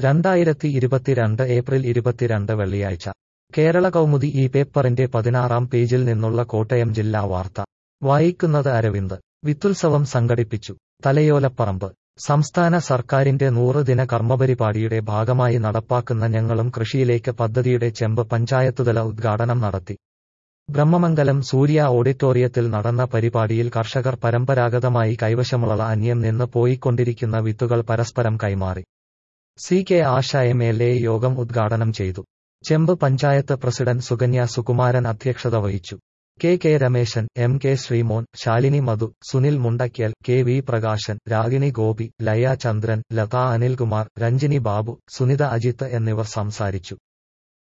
രണ്ടായിരത്തി ഇരുപത്തിരണ്ട് ഏപ്രിൽ ഇരുപത്തിരണ്ട് വെള്ളിയാഴ്ച കേരള കൗമുദി ഈ പേപ്പറിന്റെ പതിനാറാം പേജിൽ നിന്നുള്ള കോട്ടയം ജില്ലാ വാർത്ത വായിക്കുന്നത് അരവിന്ദ് വിത്തുത്സവം സംഘടിപ്പിച്ചു തലയോലപ്പറമ്പ് സംസ്ഥാന സർക്കാരിന്റെ നൂറ് ദിന കർമ്മപരിപാടിയുടെ ഭാഗമായി നടപ്പാക്കുന്ന ഞങ്ങളും കൃഷിയിലേക്ക് പദ്ധതിയുടെ ചെമ്പ് പഞ്ചായത്തുതല ഉദ്ഘാടനം നടത്തി ബ്രഹ്മമംഗലം സൂര്യ ഓഡിറ്റോറിയത്തിൽ നടന്ന പരിപാടിയിൽ കർഷകർ പരമ്പരാഗതമായി കൈവശമുള്ള അന്യം നിന്ന് പോയിക്കൊണ്ടിരിക്കുന്ന വിത്തുകൾ പരസ്പരം കൈമാറി C K Asha M L A യോഗം ഉദ്ഘാടനം ചെയ്തു ചെമ്പ് പഞ്ചായത്ത് പ്രസിഡന്റ് സുകന്യ സുകുമാരൻ അധ്യക്ഷത വഹിച്ചു K K Rameshan M K Sreemon Shalini Madhu Sunil Mundackal K V Prakashan Ragini Gopi Laya Chandran Latha Anilkumar Ranjini Babu Sunitha Ajith എന്നിവർ സംസാരിച്ചു